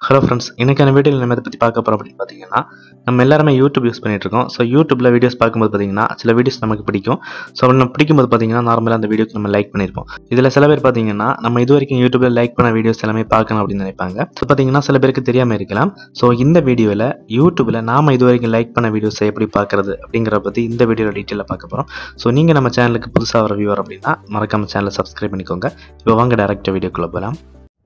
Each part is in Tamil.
ஹலோ ஃப்ரெண்ட்ஸ் இன்னைக்கான வீடியோவில் நம்ம இதை பற்றி பார்க்க போகிறோம் அப்படின்னு பார்த்தீங்கன்னா நம்ம எல்லாருமே யூடியூப் யூஸ் பண்ணிட்டு இருக்கோம் ஸோ யூடியூப்பில் வீடியோஸ் பார்க்கும்போது பார்த்தீங்கன்னா சில வீடியோஸ் நமக்கு பிடிக்கும் ஸோ நம்ம பிடிக்கும்போது பார்த்தீங்கன்னா நார்மலாக அந்த வீடியோக்கு நம்ம லைக் பண்ணியிருப்போம் இதில் சில பேர் பார்த்தீங்கன்னா நம்ம இது வரைக்கும் யூடியூப்பில் லைக் பண்ண வீடியோஸ் எல்லாமே பார்க்கணும் அப்படின்னு நினைப்பாங்க ஸோ பார்த்தீங்கன்னா சில பேருக்கு தெரியாமல் இருக்கலாம் ஸோ இந்த வீடியோவில் யூடியூப்பில் நாம இது வரைக்கும் லைக் பண்ண வீடியோஸை எப்படி பார்க்குறது அப்படிங்கிற பற்றி இந்த வீடியோவில் டீட்டெயிலாக பார்க்க போகிறோம் ஸோ நீங்கள் நம்ம சேனலுக்கு புதுசாக வர வியூவர் அப்படின்னா மறக்காம சேனலை சப்ஸ்கிரைப் பண்ணிக்கோங்க இப்போ வாங்க டேரக்டாக வீடியோக்குள்ளே போகலாம்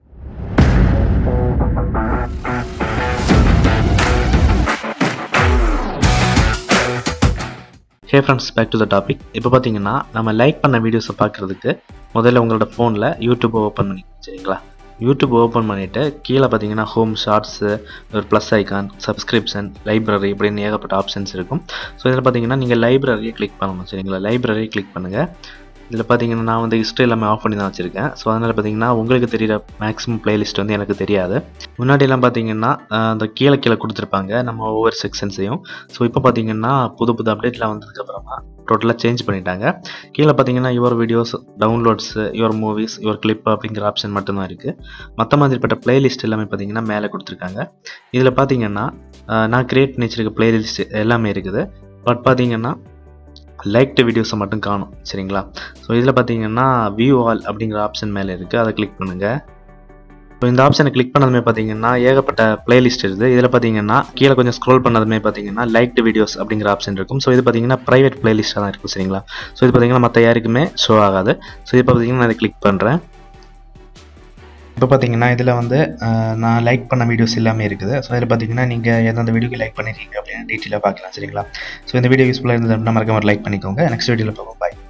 hey friends back to the topic இப்போ பார்த்தீங்கன்னா நம்ம லைக் பண்ண வீடியோஸை பார்க்குறதுக்கு முதல்ல உங்களோட ஃபோனில் யூடியூப்பை ஓப்பன் பண்ணி சரிங்களா யூடியூப் ஓப்பன் பண்ணிவிட்டு கீழே பார்த்தீங்கன்னா ஹோம் ஷார்ட்ஸு ஒரு ப்ளஸ் ஐக்கான் சப்ஸ்கிரிப்ஷன் லைப்ரரி இப்படின்னு ஏகப்பட்ட ஆப்ஷன்ஸ் இருக்கும் ஸோ இதில் பார்த்தீங்கன்னா நீங்கள் லைப்ரரியை கிளிக் பண்ணணும் சரிங்களா லைப்ரரியை கிளிக் பண்ணுங்கள் இதில் பார்த்தீங்கன்னா நான் வந்து ஹிஸ்ட்ரி எல்லாமே ஆஃப் பண்ணி தான் வச்சுருக்கேன் ஸோ அதனால் பார்த்தீங்கன்னா உங்களுக்கு தெரியிற மேக்ஸிமம் பிளேலிஸ்ட் வந்து எனக்கு தெரியாது முன்னாடியெல்லாம் பார்த்தீங்கன்னா ஆஹ், அந்த கீழே கீழே கொடுத்துருப்பாங்க நம்ம ஒவ்வொரு செக்ஷன்ஸையும் ஸோ இப்போ பார்த்தீங்கன்னா புது புது அப்டேட்லாம் வந்ததுக்கப்புறமா டோட்டலாக சேஞ்ச் பண்ணிட்டாங்க கீழே பார்த்தீங்கன்னா your videos downloads your movies your clip அப்படிங்கிற ஆப்ஷன் மட்டும்தான் இருக்குது மற்ற மாதிரிப்பட்ட பிளேலிஸ்ட் எல்லாமே பார்த்தீங்கன்னா மேலே கொடுத்துருக்காங்க இதில் பார்த்தீங்கன்னா ஆஹ், நான் கிரியேட் பண்ணி வச்சிருக்க பிளேலிஸ்ட் எல்லாமே இருக்குது பட் பார்த்தீங்கன்னா லைக்டு வீடியோஸை மட்டும் காணும் சரிங்களா ஸோ இதில் பார்த்தீங்கன்னா வியூ ஆல் அப்படிங்கிற ஆப்ஷன் மேலே இருக்குது அதை கிளிக் பண்ணுங்கள் இப்போ இந்த ஆப்ஷனை கிளிக் பண்ணதுமே பார்த்தீங்கன்னா ஏகப்பட்ட பிளேலிஸ்ட் இருக்குது இதில் பார்த்தீங்கன்னா கீழே கொஞ்சம் ஸ்க்ரோல் பண்ணதுமே பார்த்தீங்கன்னா லைக்டு வீடியோஸ் அப்படிங்கிற ஆப்ஷன் இருக்கும் ஸோ இது பார்த்தீங்கன்னா ப்ரைவேட் பிளேலிஸ்ட்டாக தான் இருக்கும் சரிங்களா ஸோ இது பார்த்தீங்கன்னா மற்ற யாருக்குமே ஷோ ஆகாது ஸோ இப்போ பார்த்தீங்கன்னா நான் இதை கிளிக் பண்ணுறேன் இப்போ பார்த்தீங்கன்னா இதில் வந்து அஹ், நான் லைக் பண்ண வீடியோஸ் எல்லாமே இருக்குது ஸோ இதில் பார்த்தீங்கன்னா நீங்கள் எந்தெந்த வீடியோக்கு லைக் பண்ணிருக்கீங்க அப்படின்னு டீட்டெயிலாக பார்க்கலாம் சரிங்களா ஸோ இந்த வீடியோ யூஸ்ஃபுல்லாக இருந்தது அப்படின்னா மறக்காம லைக் பண்ணிக்கோங்க நெக்ஸ்ட் வீடியோவில் பார்ப்போம் பாய்